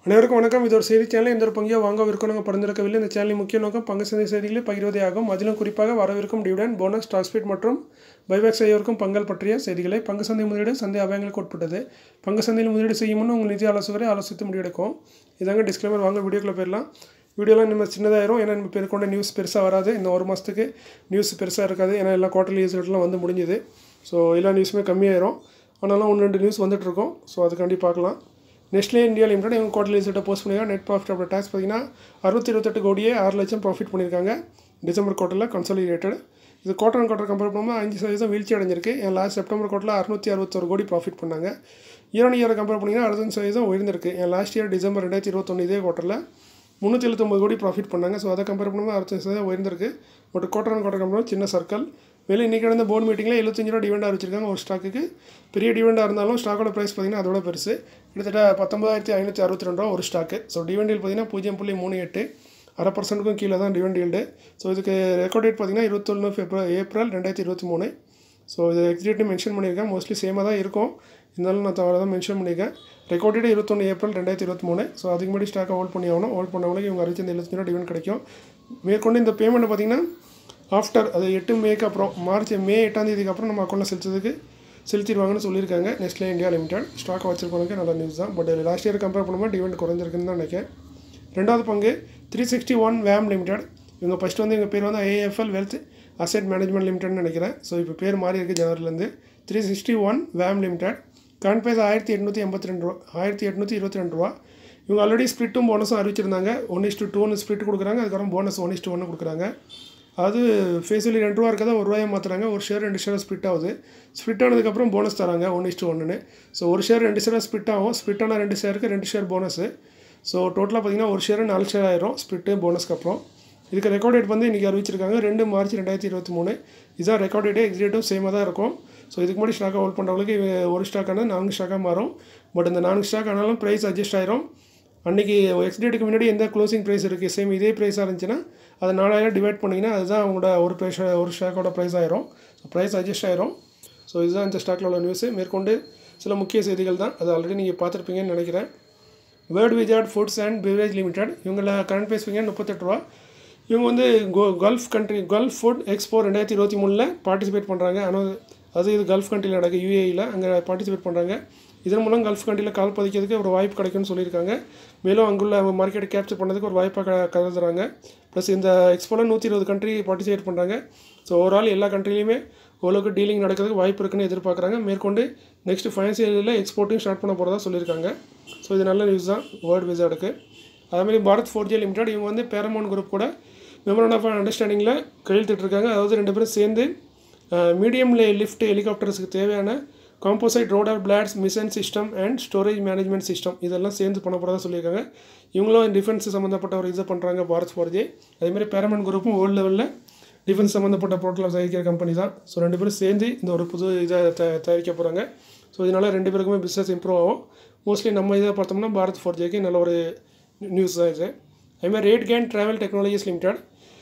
அனைவருக்கும் வணக்கம் இது ஒரு செய்தி சேனல் எந்த ஒரு பங்கியோ வாங்க விற்கணுங்க பரிந்துரைக்கவில்லை இந்த சேனலின் முக்கிய நோக்கம் பங்கு சந்தை செய்திகளை பகிர்வதே ஆகும் அதிலும் குறிப்பாக வரவிருக்கும் டிவிடன் போனஸ் ஸ்டாக் ஸ்பீட் மற்றும் பைபேக் செய்யவிருக்கும் பங்கள் பற்றிய செய்திகளை பங்கு சந்தை முதலீடு சந்தை அபாயங்களுக்கு உட்பட்டது பங்கு சந்தையில் முதலீடு செய்யும் முன் உங்கள் நிதி ஆலோசகரை ஆலோசித்து முடிவெடுக்கும் இதாங்க டிஸ்க்ளைமர் வாங்க வீடியோக்குள்ள போயிடலாம் வீடியோலாம் நம்ம சின்னதாயிரும் ஏன்னா நம்ம பேருக்கொண்ட நியூஸ் பெருசாக வராது இந்த ஒரு மாதத்துக்கு நியூஸ் பெருசாக இருக்காது ஏன்னா எல்லா குவார்டர்லி ரிசல்ட்லாம் வந்து முடிஞ்சுது ஸோ எல்லா நியூஸுமே கம்மியாயிரும் ஆனாலும் ஒன்று ரெண்டு நியூஸ் வந்துட்டுருக்கோம் ஸோ அதுக்காண்டி பார்க்கலாம் நெஸ்ட்லே இந்தியா லிமிடெட் இவங்க குவார்டர்லி ரிசல்ட்டை போஸ்ட் பண்ணியிருக்காங்க நெட் ப்ராஃபிட் ஆஃப்டர் டேக்ஸ் பார்த்தீங்கன்னா அறுநூத்தி இருபத்தெட்டு கோடியே ஆறு லட்சம் ப்ராஃபிட் பண்ணியிருக்காங்க டிசம்பர் குவார்ட்டரில் கன்சாலிடேட்டட் இது குவார்டர் அண்ட் குவார்டர் கம்பேர் பண்ணும்போது அஞ்சு சதவீதம் வீழ்ச்சி அடைஞ்சிருக்கு என் லாஸ்ட் செப்டம்பர் குவார்ட்டரில் அறுநூத்தி அறுபத்தொரு கோடி ப்ராஃபிட் பண்ணாங்க இயர் ஆன் இயரை கம்பேர் பண்ணிங்கன்னா அறுபத்தஞ்சு சதவீதம் உயர்ந்திருக்கு என் லாஸ்ட் இயர் டிசம்பர் ரெண்டாயிரத்தி இருபத்தொன்று இதே குவார்ட்டரில் முந்நூற்றி எழுபத்தொம்பது கோடி ப்ராஃபிட் பண்ணாங்க ஸோ அதை கம்பேர் பண்ணும்போது அறுபத்தஞ்சு சதவீதம் உயர்ந்திருக்கு but quarter and quarter compare சின்ன சர்க்கிள் மேலும் இன்றைக்கி நடந்த போர்டு மீட்டிங்கில் எழுபத்தஞ்சு ரூபா டிவெண்டாக வச்சிருக்காங்க ஒரு ஸ்டாக்குக்கு பெரிய டிவெண்டாக இருந்தாலும் ஸ்டாக்கோட ப்ரைஸ் பார்த்திங்கன்னா அதோட பெருசு கிட்டத்தட்ட பத்தொம்பதாயிரத்தி ஐநூற்றி அறுபத்தி ரெண்டு ரூபா ஒரு ஸ்டாக்கு ஸோ டிவெண்டில் பார்த்தீங்கன்னா பூஜ்ஜியம் புள்ளி மூணு எட்டு அரை பர்சன்ட்டுக்கும் கீழே தான் டிவெண்ட் ஈல்டு ஸோ இதுக்கு ரெக்கார்ட் டேட் பார்த்தீங்கன்னா இருபத்தொன்று பிப்ரவரி ஏப்ரல் ரெண்டாயிரத்தி இருபத்தி மூணு ஸோ இது எக்ஸிடேட்டு மென்ஷன் பண்ணியிருக்கேன் மோஸ்ட்லி சேமாக தான் இருக்கும் இருந்தாலும் நான் தவிர தான் மென்ஷன் பண்ணியிருக்கேன் ரெக்கார்ட் டேட் இருபத்தொன்று ஏப்ரல் ரெண்டாயிரத்தி இருபத்தி மூணு ஸோ அதுக்கு முன்னாடி ஸ்டாக்கை ஹோல்ட் பண்ணி ஆகணும் ஹோல்ட் பண்ணவங்களுக்கு இவங்க அறுபத்தி எழுபத்தி ரூபா டிவெண்ட் கிடைக்கும் மேற்கொண்டு இந்த பேமெண்ட்டை பார்த்தீங்கன்னா ஆஃப்டர் அது எட்டு மேக்கு அப்புறம் மார்ச் மே எட்டாம் தேதிக்கு அப்புறம் நம்ம அக்கௌண்ட்டில் செலுத்துறதுக்கு செலுத்திடுவாங்கன்னு சொல்லியிருக்காங்க நெஸ்ட்லே இந்தியா லிமிடெட் ஸ்டாக் வச்சிருக்கவங்க நல்ல நியூஸ் தான் பட் லாஸ்ட் இயர் கம்பேர் பண்ணும்போது டிவெண்ட் குறைஞ்சிருக்குன்னு தான் நினைக்கிறேன் ரெண்டாவது பங்கு த்ரீ சிக்ஸ்டி ஒன் வேம் லிமிடெட் இவங்க ஃபஸ்ட்டு வந்து எங்கள் பேர் வந்து ஏஎஃப்எல் வெல்த் அசெட் மேனேஜ்மெண்ட் லிமிடெட்னு நினைக்கிறேன் ஸோ இப்போ பேர் மாறி இருக்குது ஜனவரிலேருந்து த்ரீ சிக்ஸ்டி ஒன் வேம் லிமிடெட் கரண்ட் ப்ரைஸ் ஆயிரத்தி எட்நூற்றி எண்பத்தி ரெண்டு ரூபா ஆயிரத்தி எட்நூற்றி இருபத்தி ரெண்டு ரூபா இவங்க ஆல்ரெடி ஸ்ப்ளிட்டும் போனஸும் அறிவிச்சிருந்தாங்க ஒன் இஸ்டு டூன்னு ஸ்ப்ளிட் கொடுக்குறாங்க அதுக்கப்புறம் போனஸ் ஒன் இஸ்டு ஒன்று கொடுக்குறாங்க அது ஃபேஸ் வேல்யூ ரெண்டு ரூபா இருக்கதை ஒரு ரூபாயை மாற்றுறாங்க ஒரு ஷேர் ரெண்டு ஷேர் ஸ்ப்ளிட் ஆகுது ஸ்ப்ளிட் ஆனதுக்கப்புறம் போனஸ் தராங்க ஒன் இஸ்டு ஒன்றுன்னு ஸோ ஒரு ஷேர் ரெண்டு ஷேர் ஸ்ப்ளிட் ஆகும் ஸ்ப்ளிட் ஆன ரெண்டு ஷேருக்கு ரெண்டு ஷேர் போனஸு ஸோ டோட்டலாக பார்த்தீங்கன்னா ஒரு ஷேர் நாலு ஷேர் ஆயிரும் ஸ்ப்ளிட்டு போனஸ்க்கு அப்புறம் இதுக்கு ரெக்கார்ட் டேட் வந்து இன்றைக்கி அறிவிச்சிருக்காங்க ரெண்டு மார்ச் ரெண்டாயிரத்தி இருபத்தி மூணு இதுதான் ரெக்கார்ட் டேட்டு எக்ஸிடேட்டும் சேமாக தான் இருக்கும் ஸோ இதுக்கு முன்னாடி ஸ்டாக்கை ஹோல்ட் பண்ணுறவங்களுக்கு ஒரு ஸ்டாக்கானது நான்கு ஸ்டாக்காக மாறும் பட் இந்த நான்கு ஸ்டாக் ஆனாலும் ப்ரைஸ் அட்ஜஸ்ட் ஆயிரும் அன்றைக்கி எக்ஸ்டேட்டுக்கு முன்னாடி எந்த க்ளோசிங் ப்ரைஸ் இருக்குது சேம் இதே ப்ரைஸாக இருந்துச்சுன்னா அது நாலாயிரம் டிவைட் பண்ணிங்கன்னா அதுதான் அவங்களோட ஒரு ப்ரைஸ் ஒரு ஸ்டாக்கோட ப்ரைஸ் ஆயிரும் ஸோ ப்ரைஸ் அட்ஜஸ்ட் ஆயிரும் ஸோ இதுதான் இந்த ஸ்டாக்கில் உள்ள நியூஸு மேற்கொண்டு சில முக்கிய செய்திகள் தான் அது ஆல்ரெடி நீங்கள் பார்த்துருப்பீங்கன்னு நினைக்கிறேன் world wizard foods and beverage limited இவங்கள கரண்ட் ப்ரைஸ் பார்த்தீங்கன்னா முப்பத்தெட்டு ரூபா இவங்க வந்து go gulf country gulf food expo ரெண்டாயிரத்தி இருபத்தி மூணில் பார்ட்டிசிபேட் பண்ணுறாங்க ஆனால் அது இது கல்ஃப் கண்ட்ரியில் நடக்கு யூஏயில் அங்கே பார்ட்டிசிபேட் பண்ணுறாங்க இதன் மூலம் கல்ஃப் கண்ட்ரியில் கால் பதிக்கிறதுக்கு ஒரு வாய்ப்பு கிடைக்கும்னு சொல்லியிருக்காங்க மேலும் அங்குள்ள மார்க்கெட்டை கேப்சர் பண்ணதுக்கு ஒரு வாய்ப்பாக க கருதுறாங்க ப்ளஸ் இந்த எக்ஸ்போவில் நூற்றி இருபது கண்ட்ரி பார்ட்டிசிபேட் பண்ணுறாங்க ஸோ ஓவரால் எல்லா கண்ட்ரிலையுமே ஓரளவுக்கு டீலிங் நடக்கிறதுக்கு வாய்ப்பு இருக்குன்னு எதிர்பார்க்குறாங்க மேற்கொண்டு நெக்ஸ்ட் ஃபைனான்சியலில் எக்ஸ்போர்ட்டையும் ஸ்டார்ட் பண்ண போகிறதா சொல்லியிருக்காங்க ஸோ இது நல்ல நியூஸ் தான் வேர்ல்டு விசார்டுக்கு அதேமாதிரி பாரத் ஃபோர் ஜே லிமிடெட் இவங்க வந்து பேரமௌண்ட் குரூப் கூட மெமரண்ட் ஆஃப் அண்டர்ஸ்டாண்டிங்கில் கையெழுத்திட்டுருக்காங்க அதாவது ரெண்டு பேரும் சேர்ந்து மீடியம் லிஃப்ட் ஹெலிகாப்டர்ஸுக்கு தேவையான composite rotor blades mission system and storage management system இதெல்லாம் சேர்ந்து பண்ண போகிறதா சொல்லியிருக்காங்க இவங்களும் டிஃபென்ஸ் சம்மந்தப்பட்ட ஒரு இதை பண்ணுறாங்க பாரத் ஃபோர்ஜே அதேமாதிரி பேரமௌண்ட் குரூப்பும் வேர்ல்டு லெவலில் டிஃபென்ஸ் சம்மந்தப்பட்ட பொருட்களை தயாரிக்கிற கம்பெனி தான் ஸோ ரெண்டு பேரும் சேர்ந்து இந்த ஒரு புது இதை த தயாரிக்க போகிறாங்க ஸோ இதனால் ரெண்டு பேருக்குமே பிஸ்னஸ் இம்ப்ரூவ் ஆகும் மோஸ்ட்லி நம்ம இதை பார்த்தோம்னா பாரத் ஃபோர்ஜேக்கு நல்ல ஒரு நியூஸ் தான் இது அதுமாதிரி RateGain travel technologies limited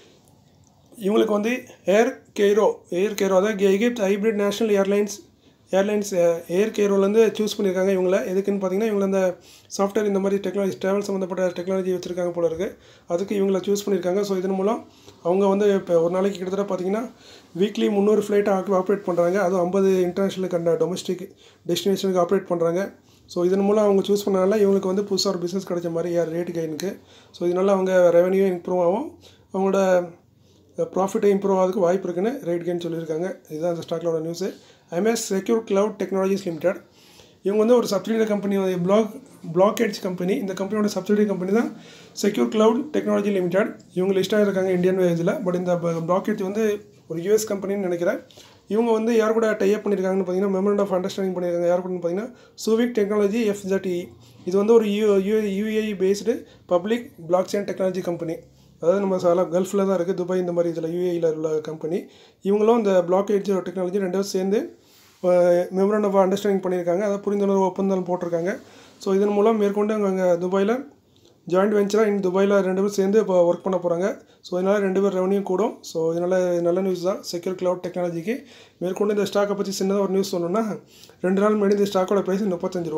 இவங்களுக்கு வந்து ஏர் கெய்ரோ ஏர் கெய்ரோ அதாவது Egypt hybrid national airlines airlines air கேரோலேருந்து சூஸ் பண்ணியிருக்காங்க இவங்கள எதுக்குன்னு பார்த்தீங்கன்னா இவங்க அந்த சாஃப்ட்வேர் இந்த மாதிரி டெக்னாலஜி ட்ராவல் சம்மந்தப்பட்ட டெக்னாலஜி வச்சுருக்காங்க போல இருக்குது அதுக்கு இவங்கள சூஸ் பண்ணியிருக்காங்க ஸோ இதன் மூலம் அவங்க வந்து இப்போ ஒரு நாளைக்கு கிட்டத்தட்ட பார்த்தீங்கன்னா வீக்லி முந்நூறு ஃப்ளைட்டை ஆப்ரேட் பண்ணுறாங்க அதுவும் ஐம்பது இன்டர்நேஷ்னலுக்கு அந்த டொமஸ்டிக் டெஸ்டினேஷனுக்கு ஆப்ரேட் பண்ணுறாங்க ஸோ இதன் மூலம் அவங்க சூஸ் பண்ணனால இவங்களுக்கு வந்து புதுசாக ஒரு பிஸ்னஸ் கிடைச்ச மாதிரி யார் ரேட்டு கைனுக்கு ஸோ இதனால் அவங்க ரெவன்யூ இம்ப்ரூவ் ஆகும் அவங்களோட ப்ராஃபிட்டை இம்ப்ரூவ் ஆகிறதுக்கு வாய்ப்பு இருக்குன்னு ரேட் கெயின் சொல்லியிருக்காங்க இதுதான் அந்த ஸ்டாக்லோட news IMS secure cloud technologies limited இவங்க வந்து ஒரு subsidiary company block Blockgates company இந்த கம்பெனியோட சப்சிடரி கம்பெனி தான் செக்யூர் கிளவுட் டெக்னாலஜி லிமிடெட் இவங்க லிஸ்ட்டாக இருக்காங்க இந்தியன் வேஜில் பட் இந்த பிளாக்கெட் வந்து ஒரு யூஎஸ் கம்பெனின்னு நினைக்கிறேன் இவங்க வந்து யார் கூட டைப் பண்ணியிருக்காங்கன்னு பார்த்தீங்கன்னா மெமரண்ட் ஆஃப் அண்டர்ஸ்டாண்டிங் பண்ணியிருக்காங்க யார் கூட பார்த்தீங்கன்னா சூவிக் டெக்னாலஜி எஃப்ஜட்டி இது வந்து ஒரு U U UAE based public blockchain technology company அதாவது நம்ம சால கல்ஃபில் தான் இருக்குது துபாய் இந்த மாதிரி இதில் யூஏயில் உள்ள கம்பெனி இவங்களும் இந்த பிளாக் எட்ஜ் டெக்னாலஜி ரெண்டு பேரும் சேர்ந்து மெமரண்ட் ஆஃப் அண்டர்ஸ்டாண்டிங் பண்ணியிருக்காங்க அதை புரிந்துணர்வு ஒப்பந்தம் போட்டிருக்காங்க ஸோ இதன் மூலம் மேற்கொண்டு அங்கே துபாயில் ஜாயிண்ட் வெஞ்சராக இன் துபாயில் ரெண்டு பேரும் சேர்ந்து இப்போ ஒர்க் பண்ண போகிறாங்க ஸோ இதனால் ரெண்டு பேர் ரெவன்யூ கூடும் ஸோ இதனால் நல்ல நியூஸ் தான் செக்யூர் கிளவுட் டெக்னாலஜிக்கு மேற்கொண்டு இந்த ஸ்டாக்கை பற்றி சின்னதாக ஒரு நியூஸ் சொன்னோன்னா ரெண்டு நாள் முன்னாடி இந்த ஸ்டாக்கோட ப்ரைஸ் முப்பத்தஞ்சு ரூபா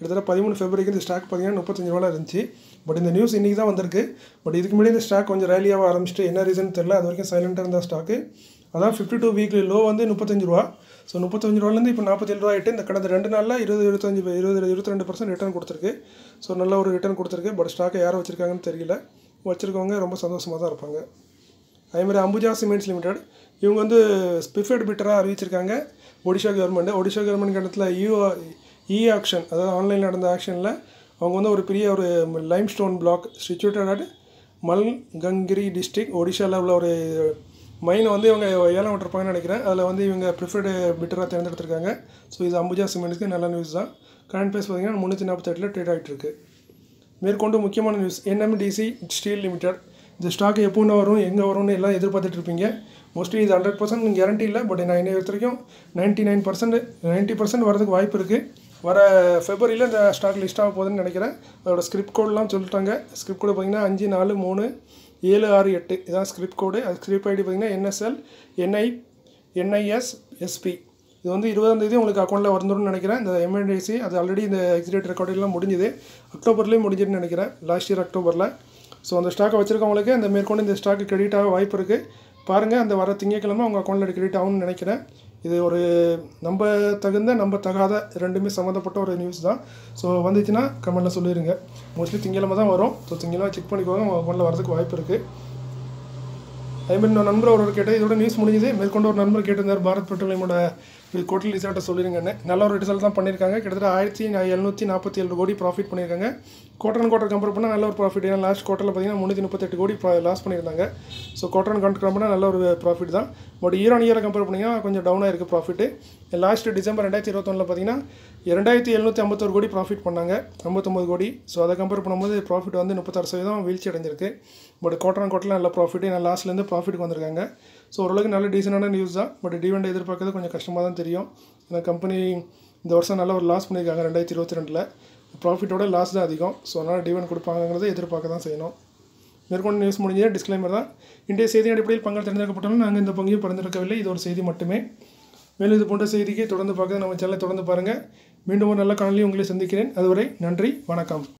கிட்டத்தட்ட பதிமூணு ஃபெப்ரவரிக்கு இந்த ஸ்டாக் பார்த்தீங்கன்னா முப்பத்தஞ்சு ரூபாவில் இருந்துச்சு பட் இந்த நியூஸ் இன்றைக்கி தான் வந்திருக்கு பட் இதுக்கு முன்னாடி இந்த ஸ்டாக் கொஞ்சம் ரேலியாக ஆரம்பிச்சிட்டு என்ன ரீசன் தெரில அது வரைக்கும் சைலண்ட்டாக இருந்த ஸ்டாக்கு அதான் ஃபிஃப்டி டூ வீக்லி லோ வந்து முப்பத்தஞ்சு ரூபா ஸோ முப்பத்தஞ்சு ரூபாலேருந்து இப்போ நாற்பத்தேழு ரூபா ஆகிட்டு இந்த கடந்த ரெண்டு நாளில் இருபது இருபத்தஞ்சு இருபது இருபத்தி ரெண்டு பர்சன்ட் ரிட்டர்ன் கொடுத்துருக்கு ஸோ நல்ல ஒரு ரிட்டர்ன் கொடுத்துருக்கு பட் ஸ்டாக்கை யார் வச்சுருக்காங்கன்னு தெரியல வச்சுருக்கவங்க ரொம்ப சந்தோஷமாக தான் இருப்பாங்க அதேமாதிரி அம்புஜா சிமெண்ட்ஸ் லிமிடெட் இவங்க வந்து ஸ்பிஃபைட் பிட்டராக அறிவிச்சிருக்காங்க ஒடிஷா கவர்மெண்ட் ஒடிஷா கவர்மெண்ட் இடத்துல யூ இ ஆக்ஷன் அதாவது ஆன்லைனில் நடந்த ஆக்ஷனில் அவங்க வந்து ஒரு பெரிய ஒரு limestone block situated at Malkangiri district ஒடிஷாவில் உள்ள ஒரு மைனை வந்து இவங்க ஏலம் விட்டுருப்பாங்கன்னு நினைக்கிறேன் அதில் வந்து இவங்க ப்ரிஃபர்டு பிட்டராக தேர்ந்தெடுத்திருக்காங்க ஸோ இது அம்புஜா சிமெண்ட்ஸ்க்கு நல்ல நியூஸ் தான் கரண்ட் ப்ரைஸ் பார்த்தீங்கன்னா முந்நூற்றி நாற்பத்தெட்டில் ட்ரேட் ஆகிட்டு இருக்கு மேற்கொண்டு முக்கியமான நியூஸ் என்எம்டிசி ஸ்டீல் லிமிடெட் இந்த ஸ்டாக் எப்போன்னு வரும் எங்கே வரும்னு எல்லாம் எதிர்பார்த்துட்டு இருப்பீங்க மோஸ்ட்லி இது ஹண்ட்ரட் பர்சன்ட் கேரண்டி இல்லை பட் நான் இன்னை வரைக்கும் ninety nine percent ninety percent வரதுக்கு வாய்ப்பு இருக்குது வர ஃபெப்ரவரியில் இந்த ஸ்டாக் லிஸ்ட் ஆக போகுதுன்னு நினைக்கிறேன் அதோட ஸ்கிரிப்ட் கோட்லாம் சொல்லிட்டாங்க ஸ்கிரிப்ட் கோடு பார்த்தீங்கன்னா அஞ்சு நாலு மூணு ஏழு ஆறு எட்டு இதான் ஸ்கிரிப்ட் கோடு அது ஸ்கிரிப்ட் ஐடி பார்த்தீங்கன்னா என்எஸ்எல் என்ஐ என்ஐஎஸ் எஸ்பி இது வந்து இருபதாம் தேதி உங்களுக்கு அக்கௌண்ட்டில் வந்துடும்னு நினைக்கிறேன் இந்த எம்என்டிசி அது ஆல்ரெடி இந்த எக்ஸிடேட் ரெக்கார்டெல்லாம் முடிஞ்சுது அக்டோபர்லேயும் முடிஞ்சுன்னு நினைக்கிறேன் லாஸ்ட் இயர் அக்டோபரில் ஸோ அந்த ஸ்டாக்கை வச்சுருக்கவங்களுக்கு அந்த மேற்கொண்டு இந்த ஸ்டாக்கு கிரெடிட் ஆக வாய்ப்பு இருக்குது பாருங்கள் அந்த வர திங்கக்கிழமை உங்கள் அக்கௌண்ட்டில் கிரெடிட் ஆகும்னு நினைக்கிறேன் இது ஒரு நம்ப தகுந்த நம்ப தகாத ரெண்டுமே சம்மந்தப்பட்ட ஒரு நியூஸ் தான் ஸோ வந்துச்சுன்னா கமெண்ட்டில் சொல்லிடுங்க மோஸ்ட்லி திங்கக்கிழமை தான் வரும் ஸோ திங்கக்கிழமை செக் பண்ணிக்கோங்க உங்கள் அக்கௌண்ட்டில் வரதுக்கு வாய்ப்பு இருக்குது அதேமாதிரி நான் நண்பர் ஒருவர் கேட்டால் இதோட நியூஸ் முடிஞ்சது மேற்கொண்டு ஒரு நண்பர் கேட்டிருந்தார் பாரத் பெட்ரோலியமோட இது கோட்டல் ரிசல்ட்டை சொல்லிருங்கன்னு நல்ல ஒரு ரிசல்ட் தான் பண்ணியிருக்காங்க கிட்டத்தட்ட ஆயிரத்தி எழுநூற்றி நாற்பத்தி ஏழு கோடி ப்ராஃபிட் பண்ணியிருக்காங்க குவார்டர் அண்ட் குவார்டர் கம்பேர் பண்ணால் நல்ல ஒரு ப்ராஃபிட் ஏன்னா லாஸ்ட் குவார்ட்டரில் பார்த்தீங்கன்னா முந்நூற்றி முப்பத்தெட்டு கோடி லாஸ் பண்ணியிருந்தாங்க ஸோ குவார்டர் அண்ட் கம்பேர் பண்ணால் நல்ல ஒரு ப்ராஃபிட் தான் பட் இயர் ஆன் இயரை கம்பேர் பண்ணிங்கன்னா கொஞ்சம் டவுனாக இருக்குது ப்ராஃபிட்டு லாஸ்ட் டிசம்பர் ரெண்டாயிரத்தி இருபத்தொன்னில் பார்த்தீங்கன்னா இரண்டாயிரத்தி எழுநூற்றி ஐம்பத்தொரு கோடி ப்ராஃபிட் பண்ணாங்க ஐம்பத்தொம்பது கோடி ஸோ அதை கம்பேர் பண்ணும்போது ப்ராஃபிட் வந்து முப்பத்தாறு சதவீதம் வீழ்ச்சி அடைஞ்சிருக்கு பட் குவார்டர் அண்ட் குவார்ட்டரில் நல்ல ப்ராஃபிட் நான் லாஸ்ட்லேருந்து ப்ராஃபிட் வந்திருக்காங்க ஸோ ஓரளவுக்கு நல்ல டீசெண்டான நியூஸ் தான் பட் டிவெண்ட் எதிர்பார்க்கறது கொஞ்சம் கஷ்டமாக தான் தெரியும் ஏன்னா கம்பெனி இந்த வருஷம் நல்ல ஒரு லாஸ் பண்ணியிருக்காங்க ரெண்டாயிரத்தி இருபத்தி ரெண்டில் ப்ராஃபிட்டோட லாஸ் தான் அதிகம் ஸோ அதனால் டிவெண்ட் கொடுப்பாங்கிறத எதிர்பார்க்க தான் செய்யணும் மேற்கொண்டு நியூஸ் முடிஞ்சது டிஸ்க்ளைமர் தான் இன்றைய செய்தி அடிப்படையில் பங்கால் தேர்ந்தெடுக்கப்பட்டாலும் நாங்கள் இந்த பங்கையும் பரிந்துரைக்கவில்லை இது ஒரு செய்தி மட்டுமே மேலும் இது போன்ற செய்திக்கு தொடர்ந்து பார்க்க நம்ம சேனலை தொடர்ந்து பாருங்கள் மீண்டும் ஒரு நல்ல காணொலி உங்களை சந்திக்கிறேன் அதுவரை நன்றி வணக்கம்